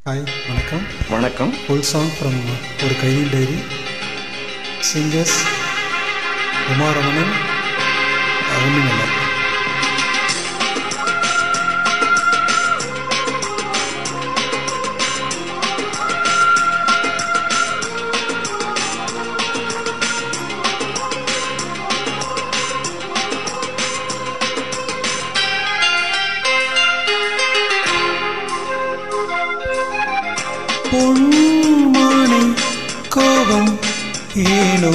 Hi வணக்கம் வணக்கம் full song from ஒரு கையில் டைரி சிங்கர்ஸ் உமாரமணன் உண்மையில்லை பொன்மானை கோபம் ஏனோ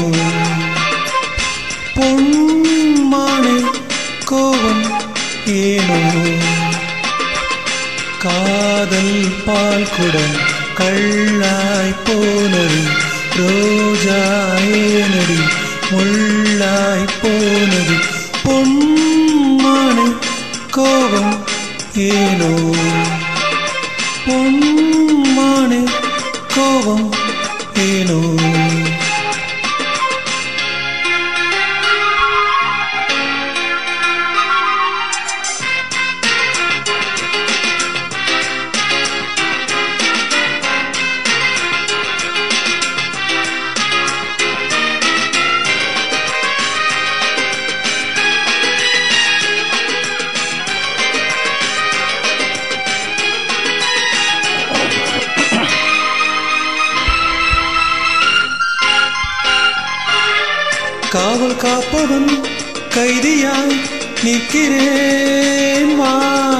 பொன்மானை கோபம் ஏனோ காதல் பால் குடம் கள்ளாய் போனது ரோஜா ஏனடி முள்ளாய் போனது பொன்மானை கோபம் ஏனோ பொன்மானே கோபம் ஏனோ காவல் காப்பவன் கைதியாய் நிற்கிறேன் வா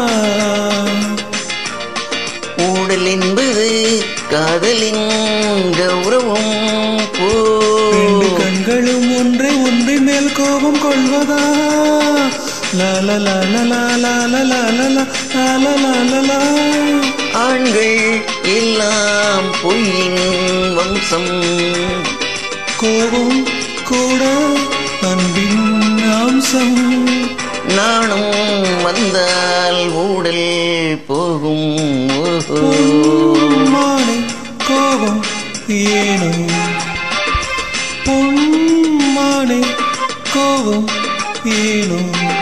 ஊடல் என்பது காதலின் கௌரவம் போ ரெண்டு கண்களும் ஒன்றை ஒன்றின் மேல் கோபம் கொள்வதா லால லால லால லால லால லால லா ஆண்கள் எல்லாம் பொய்யின் வம்சம் கோபம் கூட அன்பின் அம்சம் நாணம் வந்தால் ஊடல் போகும் ஓஹோ. பொன்மானை கோபம் ஏனோ பொன்மானை கோபம் ஏனோ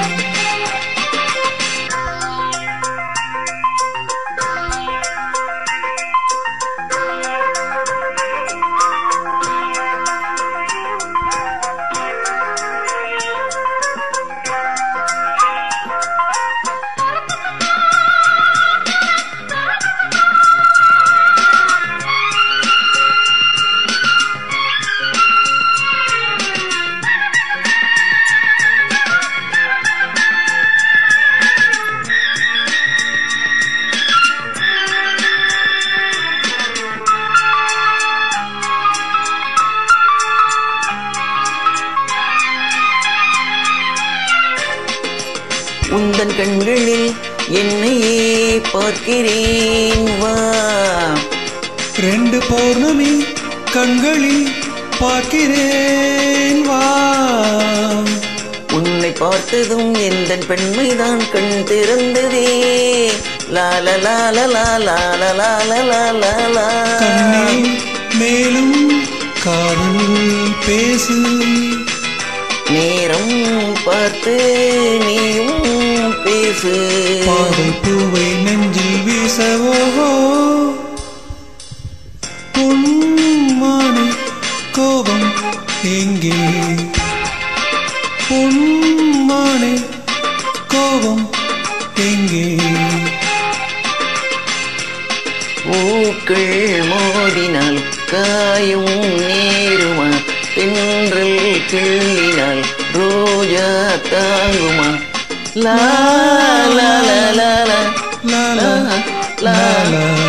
உந்தன் கண்களில் என்னையே பார்க்கிறேன் வா ரெண்டு பௌர்ணமி கண்களில் பார்க்கிறேன் வா உன்னை பார்த்ததும் எந்த பெண்மைதான் கண் திறந்ததே லால லால லால லால லால லா கண்ணே மேலும் காதல் பேசு நேரம் பார்த்து நீயும் பேசு பாதை பூவை நெஞ்சில் வீசவோ பொன்மானை கோபம் எங்கே பொன்மானை கோபம் எங்கே பூக்கள் மோதினால் காயும் நேருமா தென்றல் கிள்ளினால் ரோஜா தாங்குமா லா லா லா லா லா லா லா லா லா